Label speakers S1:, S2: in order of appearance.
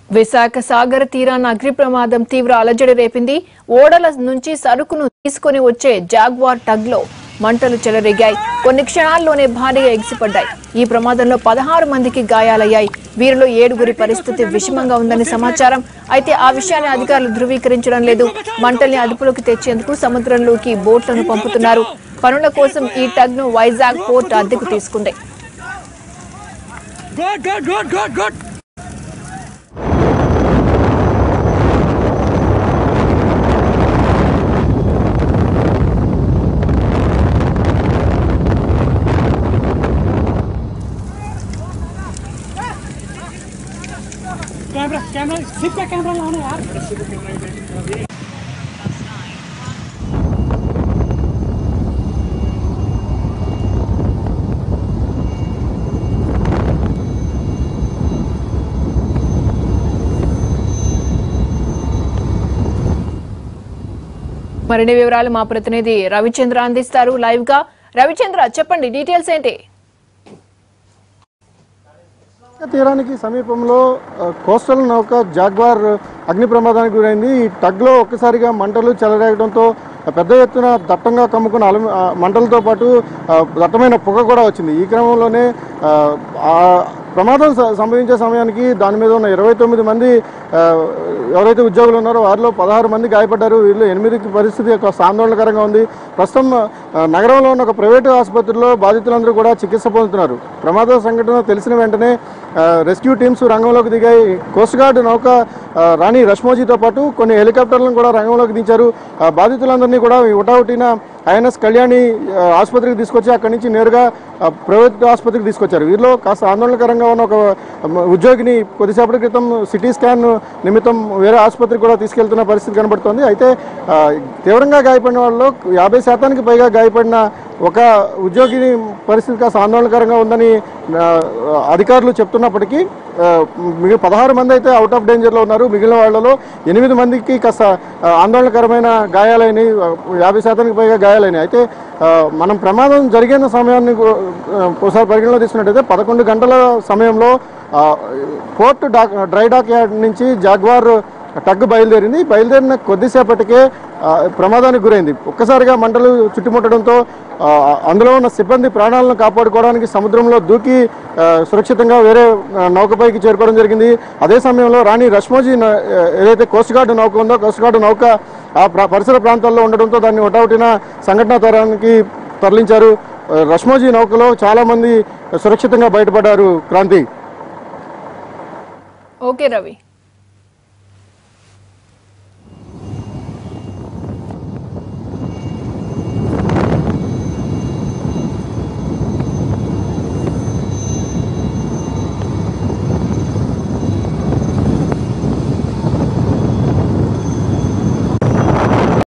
S1: విశాఖ సాగర తీరాన అగ్ని ప్రమాదం తీవ్ర అలజడి రేపింది ఓడల నుంచి సరుకును తీసుకొని వచ్చే జాగ్వార్ టగ్ లో మంటలు చెలరేగాయి కొన్ని క్షణాల్లోనే భారీగా ఎగిసిపడ్డాయి ఈ ప్రమాదంలో పదహారు మందికి గాయాలయ్యాయి వీరిలో ఏడుగురి పరిస్థితి విషమంగా ఉందని సమాచారం అయితే ఆ విషయాన్ని అధికారులు ధృవీకరించడం లేదు మంటల్ని అదుపులోకి తెచ్చేందుకు సముద్రంలోకి బోట్లను పంపుతున్నారు పనుల కోసం ఈ టగ్ ను వైజాగ్ పోర్ట్ అద్దెకు తీసుకుంది
S2: Good, good, good, good, good. Camera camera सिप पे कैमरा लाना यार
S1: మరిన్ని వివరాలు మా ప్రతినిధి రవిచంద్ర అందిస్తారు లైవ్ గా రవిచంద్ర చెప్పండి డీటెయిల్స్ ఏంటి
S3: తీరానికి సమీపంలో ఆ, కోస్టల్ నౌక జాగ్వార్ అగ్ని ప్రమాదానికి గురైంది ఈ టగ్లో ఒక్కసారిగా మంటలు చెలరేగడంతో పెద్ద ఎత్తున దట్టంగా కమ్ముకున్న అలు ఆ, మంటలతో పాటు ఆ, దట్టమైన పొగ కూడా వచ్చింది ఈ క్రమంలోనే ఆ, ఆ ప్రమాదం స- సంభవించే సమయానికి దాని మీద ఉన్న ఇరవై తొమ్మిది మంది ఆ, ఎవరైతే ఉద్యోగులు ఉన్నారో వారిలో పదహారు మంది గాయపడ్డారు వీరిలో ఎనిమిదికి పరిస్థితి కాస్త ఆందోళనకరంగా ఉంది ప్రస్తుతం ఆ, నగరంలో ఉన్న ఒక ప్రైవేటు ఆసుపత్రిలో బాధితులందరూ కూడా చికిత్స పొందుతున్నారు ప్రమాద సంఘటన తెలిసిన వెంటనే ఆ, రెస్క్యూ టీమ్స్ రంగంలోకి దిగాయి కోస్ట్ గార్డ్ నౌక ఆ, రాణి రష్మోజీతో పాటు కొన్ని హెలికాప్టర్లను కూడా రంగంలోకి దించారు ఆ, బాధితులందరినీ కూడా ఉటావుటిన ఐఎన్ఎస్ కళ్యాణి ఆ, ఆసుపత్రికి తీసుకొచ్చి అక్కడి నుంచి నేరుగా ఆ, ప్రైవేట్ ఆసుపత్రికి తీసుకొచ్చారు వీరిలో కాస్త ఆందోళనకరంగా ఉన్న ఒక మ, ఉద్యోగిని కొద్దిసేపటి క్రితం సిటీ స్కాన్ నిమిత్తం వేరే ఆసుపత్రికి కూడా తీసుకెళ్తున్న పరిస్థితి కనబడుతోంది అయితే ఆ, తీవ్రంగా గాయపడిన వాళ్ళలో యాభై శాతానికి పైగా గాయపడిన ఒక ఉద్యోగిని పరిస్థితి కాస్త ఆందోళనకరంగా ఉందని ఆ, అధికారులు చెప్తున్నప్పటికీ ఆ, మిగిలిన పదహారు మంది అయితే అవుట్ ఆఫ్ డేంజర్లో ఉన్నారు మిగిలిన వాళ్ళలో ఎనిమిది మందికి కాస్త ఆ, ఆందోళనకరమైన గాయాలైనవి ఆ, యాభై శాతానికి పైగా గాయాలైనవి అయితే ఆ, మనం ప్రమాదం జరిగిన సమయాన్ని గు- ఆ, ఒకసారి పరిగణలో తీసుకున్నట్టయితే పదకొండు గంటల సమయంలో ఆ, port dock dry dockyard నుంచి జాగ్వార్ టగ్ బయలుదేరింది బయలుదేరిన కొద్దిసేపటికే ఆ, ప్రమాదానికి గురైంది ఒక్కసారిగా మంటలు చుట్టుముట్టడంతో ఆ, అందులో ఉన్న సిబ్బంది ప్రాణాలను కాపాడుకోవడానికి సముద్రంలో దూకి ఆ, సురక్షితంగా వేరే ఆ, నౌకపైకి చేరుకోవడం జరిగింది అదే సమయంలో రాణి రష్మోజీ న- ఏదైతే కోస్ట్ గార్డు నౌక ఉందో కోస్ట్ గార్డు నౌక ఆ ప్ర- పరిసర ప్రాంతాల్లో ఉండడంతో దాన్ని ఒటావుటిన సంఘటనా తరానికి తరలించారు ఆ, రష్మోజీ నౌకలో చాలా మంది సురక్షితంగా బయటపడ్డారు క్రాంతి
S1: ఓకే రవి